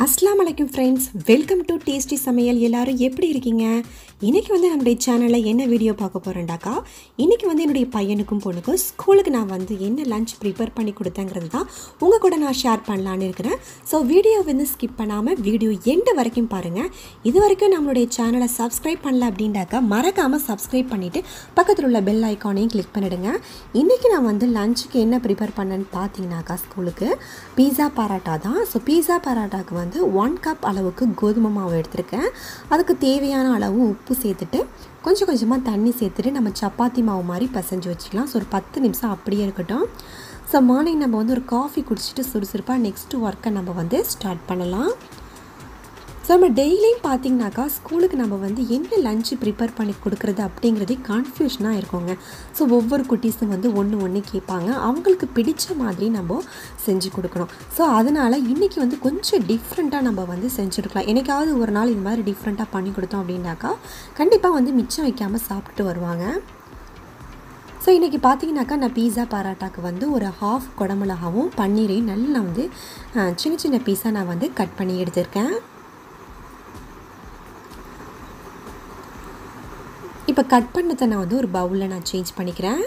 அஸ்லாம் வலைக்கும் friends welcome to tasty சமையல் எல்லாரும் எப்படி இருக்கீங்க இன்றைக்கி வந்து நம்முடைய சேனலில் என்ன வீடியோ பார்க்க போகிறேன்டாக்கா இன்றைக்கி வந்து என்னுடைய பையனுக்கும் பொண்ணுக்கும் ஸ்கூலுக்கு நான் வந்து என்ன லஞ்ச் ப்ரிப்பேர் பண்ணி கொடுத்தேங்கிறது தான் உங்கள் கூட நான் ஷேர் பண்ணலான்னு இருக்கிறேன் ஸோ வீடியோ வந்து ஸ்கிப் பண்ணாமல் வீடியோ எண்டு வரைக்கும் பாருங்கள் இது வரைக்கும் நம்மளுடைய சேனலை சப்ஸ்கிரைப் பண்ணல அப்படின்டாக்கா மறக்காமல் சப்ஸ்கிரைப் பண்ணிவிட்டு பக்கத்தில் உள்ள பெல் ஐக்கானையும் கிளிக் பண்ணிவிடுங்க இன்றைக்கி நான் வந்து லஞ்சுக்கு என்ன ப்ரிப்பேர் பண்ணேன்னு பார்த்தீங்கன்னாக்கா ஸ்கூலுக்கு பீஸா பரோட்டா தான் ஸோ பீஸா பரோட்டாக்கு வந்து ஒன் கப் அளவுக்கு கோதுமை மாவு எடுத்திருக்கேன் அதுக்கு தேவையான அளவு உப்பு சேர்த்துட்டு கொஞ்சம் கொஞ்சமாக தண்ணி சேர்த்துட்டு நம்ம சப்பாத்தி மாவு மாதிரி பசைஞ்சு வச்சுக்கலாம் ஸோ ஒரு பத்து நிமிஷம் அப்படியே இருக்கட்டும் ஸோ மார்னிங் நம்ம வந்து ஒரு காஃபி குடிச்சிட்டு சுறுசுறுப்பாக நெக்ஸ்ட்டு ஒர்க்கை நம்ம வந்து ஸ்டார்ட் பண்ணலாம் ஸோ நம்ம டெய்லியும் பார்த்தீங்கன்னாக்கா ஸ்கூலுக்கு நம்ம வந்து என்ன லஞ்சு ப்ரிப்பேர் பண்ணி கொடுக்குறது அப்படிங்கிறதே கன்ஃபியூஷனாக இருக்குங்க ஸோ ஒவ்வொரு குட்டீஸும் வந்து ஒன்று ஒன்று கேட்பாங்க அவங்களுக்கு பிடிச்ச மாதிரி நம்ம செஞ்சு கொடுக்கணும் ஸோ அதனால் இன்றைக்கி வந்து கொஞ்சம் டிஃப்ரெண்ட்டாக நம்ம வந்து செஞ்சுருக்கலாம் என்னைக்காவது ஒரு நாள் இது மாதிரி டிஃப்ரெண்ட்டாக பண்ணி கொடுத்தோம் அப்படின்னாக்கா கண்டிப்பாக வந்து மிச்சம் வைக்காமல் சாப்பிட்டு வருவாங்க ஸோ இன்றைக்கி பார்த்தீங்கன்னாக்கா நான் பீஸா பரோட்டாக்கு வந்து ஒரு ஹாஃப் குடமிளகாவும் பன்னீரையும் நல்லா வந்து அஹ், சின்ன சின்ன பீஸாக நான் வந்து கட் பண்ணி எடுத்திருக்கேன் இப்போ கட் பண்ணதை நான் வந்து ஒரு பவுலில் நான் சேஞ்ச் பண்ணிக்கிறேன்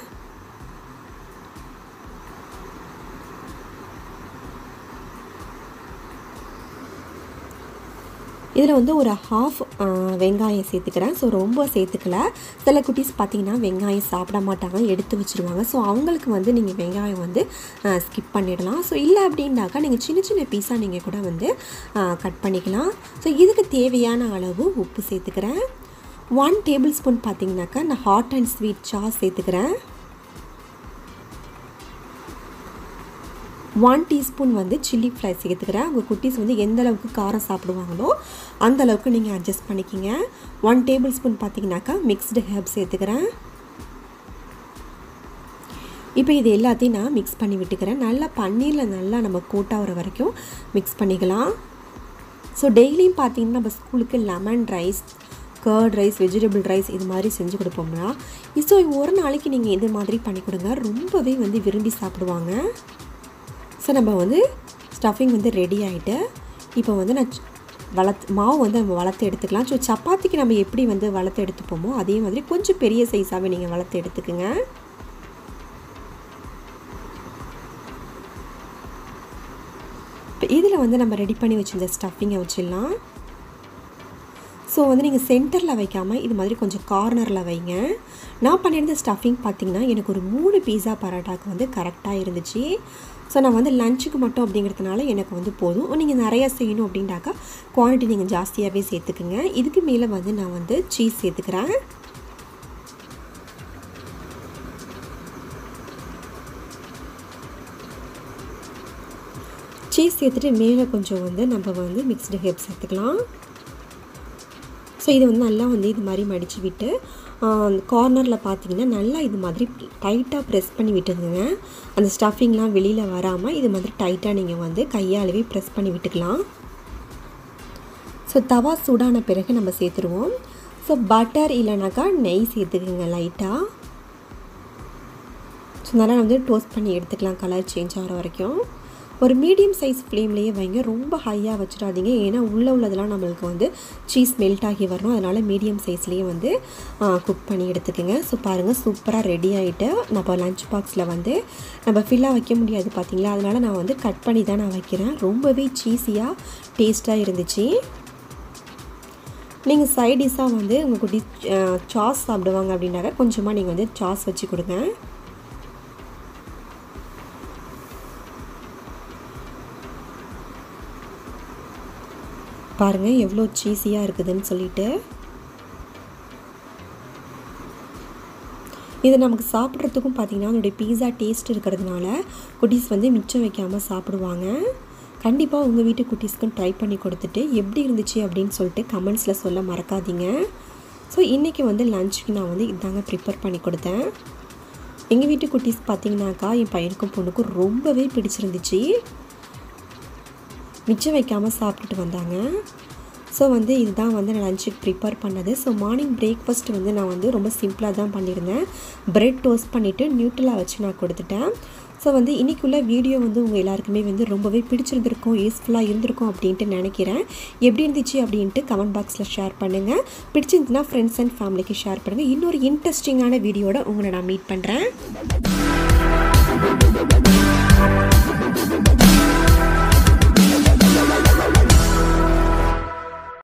இதில் வந்து ஒரு ஹாஃப் வெங்காயம் சேர்த்துக்கிறேன் ஸோ ரொம்ப சேர்த்துக்கல சில குட்டீஸ் பார்த்தீங்கன்னா வெங்காயம் சாப்பிட மாட்டாங்க எடுத்து வச்சுருவாங்க ஸோ அவங்களுக்கு வந்து நீங்கள் வெங்காயம் வந்து ஸ்கிப் பண்ணிடலாம் ஸோ இல்லை அப்படின்னாக்கா நீங்கள் சின்ன சின்ன பீஸாக நீங்கள் கூட வந்து கட் பண்ணிக்கலாம் ஸோ இதுக்கு தேவையான அளவு உப்பு சேர்த்துக்கிறேன் ஒன் டேபிள் ஸ்பூன் பார்த்தீங்கன்னாக்கா நான் ஹாட் அண்ட் ஸ்வீட் சாஸ் சேர்த்துக்கிறேன் ஒன் டீஸ்பூன் வந்து சில்லி ஃப்ரை சேர்த்துக்கிறேன் உங்கள் குட்டீஸ் வந்து எந்த அளவுக்கு காரம் சாப்பிடுவாங்களோ அந்த அளவுக்கு நீங்கள் அட்ஜஸ்ட் பண்ணிக்கிங்க ஒன் டேபிள் ஸ்பூன் பார்த்தீங்கன்னாக்கா மிக்ஸ்டு ஹெர்ப் சேர்த்துக்கிறேன் இப்போ இது எல்லாத்தையும் நான் மிக்ஸ் பண்ணி விட்டுக்கிறேன் நல்லா பன்னீரில் நல்லா நம்ம கூட்டாகிற வரைக்கும் மிக்ஸ் பண்ணிக்கலாம் ஸோ டெய்லியும் பார்த்தீங்கன்னா நம்ம ஸ்கூலுக்கு lemon rice curd rice vegetable rice இது மாதிரி செஞ்சு கொடுப்போம்னா ஸோ ஒரு நாளைக்கு நீங்கள் இது மாதிரி பண்ணி கொடுங்க ரொம்பவே வந்து விரும்பி சாப்பிடுவாங்க ஸோ நம்ம வந்து ஸ்டஃபிங் வந்து ரெடி ஆகிட்டு இப்போ வந்து நான் வளர்த்து மாவு வந்து நம்ம வளர்த்து எடுத்துக்கலாம் ஸோ சப்பாத்திக்கு நம்ம எப்படி வந்து வளர்த்து எடுத்துப்போமோ அதே மாதிரி கொஞ்சம் பெரிய சைஸாகவே நீங்கள் வளர்த்து எடுத்துக்கோங்க இப்போ இதில் வந்து நம்ம ரெடி பண்ணி வச்சுருந்த ஸ்டஃபிங்கை வச்சிடலாம் ஸோ வந்து நீங்கள் சென்டரில் வைக்காமல் இது மாதிரி கொஞ்சம் கார்னரில் வைங்க நான் பண்ணியிருந்த ஸ்டஃபிங் பார்த்தீங்கன்னா எனக்கு ஒரு மூணு பீஸா பரோட்டாக்கு வந்து கரெக்டாக இருந்துச்சு ஸோ நான் வந்து லஞ்சுக்கு மட்டும் அப்படிங்கிறதுனால எனக்கு வந்து போதும் நீங்கள் நிறையா செய்யணும் அப்படின்ட்டாக்கா குவான்டிட்டி நீங்கள் ஜாஸ்தியாகவே சேர்த்துக்குங்க இதுக்கு மேலே வந்து நான் வந்து சீஸ் சேர்த்துக்கிறேன் சீஸ் சேர்த்துட்டு மேலே கொஞ்சம் வந்து நம்ம வந்து மிக்ஸ்டு ஹெப் சேர்த்துக்கலாம் ஸோ இது வந்து நல்லா வந்து இது மாதிரி மடித்து விட்டு கார்னரில் பார்த்தீங்கன்னா நல்லா இது மாதிரி டைட்டாக ப்ரெஸ் பண்ணி விட்டுதுங்க அந்த ஸ்டஃபிங்லாம் வெளியில் வராமல் இது மாதிரி டைட்டாக நீங்கள் வந்து கையாலவே ப்ரெஸ் பண்ணி விட்டுக்கலாம் ஸோ தவா சூடான பிறகு நம்ம சேர்த்துருவோம் ஸோ பட்டர் இல்லைனாக்கா நெய் சேர்த்துக்குங்க லைட்டாக ஸோ நல்லா வந்து டோஸ்ட் பண்ணி எடுத்துக்கலாம் கலர் சேஞ்ச் ஆகிற வரைக்கும் ஒரு மீடியம் சைஸ் ஃப்ளேம்லேயே வைங்க ரொம்ப ஹையாக வச்சிடாதீங்க ஏன்னா உள்ளே உள்ளதெல்லாம் நம்மளுக்கு வந்து சீஸ் மெல்ட் ஆகி வரணும் அதனால் மீடியம் சைஸ்லேயே வந்து குக் பண்ணி எடுத்துக்கோங்க ஸோ பாருங்கள் சூப்பராக ரெடி ஆகிட்டு நம்ம லஞ்ச் பாக்ஸில் வந்து நம்ம ஃபில்லாக வைக்க முடியாது பார்த்தீங்களா அதனால் நான் வந்து கட் பண்ணி தான் நான் வைக்கிறேன் ரொம்பவே சீஸியாக டேஸ்ட்டாக இருந்துச்சு நீங்கள் சைடிஷாக வந்து உங்கள் குட்டி சாஸ் சாப்பிடுவாங்க அப்படின்னாக்க கொஞ்சமாக நீங்கள் வந்து சாஸ் வச்சு கொடுங்க பாருங்கள் எவ்வளோ சீஸியாக இருக்குதுன்னு சொல்லிட்டு இது நமக்கு சாப்பிட்றதுக்கும் பார்த்திங்கன்னா அதனுடைய பீஸா டேஸ்ட் இருக்கிறதுனால குட்டீஸ் வந்து மிச்சம் வைக்காமல் சாப்பிடுவாங்க கண்டிப்பாக உங்கள் வீட்டு குட்டீஸ்க்கும் ட்ரை பண்ணி கொடுத்துட்டு எப்படி இருந்துச்சு அப்படின்னு சொல்லிட்டு கமெண்ட்ஸில் சொல்ல மறக்காதீங்க ஸோ இன்றைக்கி வந்து லஞ்சுக்கு நான் வந்து இதாங்க ப்ரிப்பேர் பண்ணி கொடுத்தேன் எங்கள் வீட்டு குட்டீஸ் பார்த்தீங்கன்னாக்கா என் பையனுக்கும் பொண்ணுக்கும் ரொம்பவே பிடிச்சிருந்துச்சு மிச்சம் வைக்காமல் சாப்பிட்டுட்டு வந்தாங்க ஸோ வந்து இதுதான் வந்து நான் லஞ்சுக்கு ப்ரிப்பேர் பண்ணது ஸோ மார்னிங் பிரேக்ஃபாஸ்ட் வந்து நான் வந்து ரொம்ப சிம்பிளாக தான் பண்ணியிருந்தேன் ப்ரெட் டோஸ்ட் பண்ணிவிட்டு நியூட்ரலாக வச்சு நான் கொடுத்துட்டேன் ஸோ வந்து இன்றைக்குள்ள வீடியோ வந்து உங்கள் எல்லாருக்குமே வந்து ரொம்பவே பிடிச்சிருந்திருக்கும் யூஸ்ஃபுல்லாக இருந்திருக்கும் அப்படின்ட்டு நினைக்கிறேன் எப்படி இருந்துச்சு அப்படின்ட்டு கமெண்ட் பாக்ஸில் ஷேர் பண்ணுங்கள் பிடிச்சிருந்துச்சுன்னா ஃப்ரெண்ட்ஸ் அண்ட் ஃபேமிலிக்கு ஷேர் பண்ணுங்கள் இன்னொரு இன்ட்ரெஸ்டிங்கான வீடியோட உங்களை நான் மீட் பண்ணுறேன்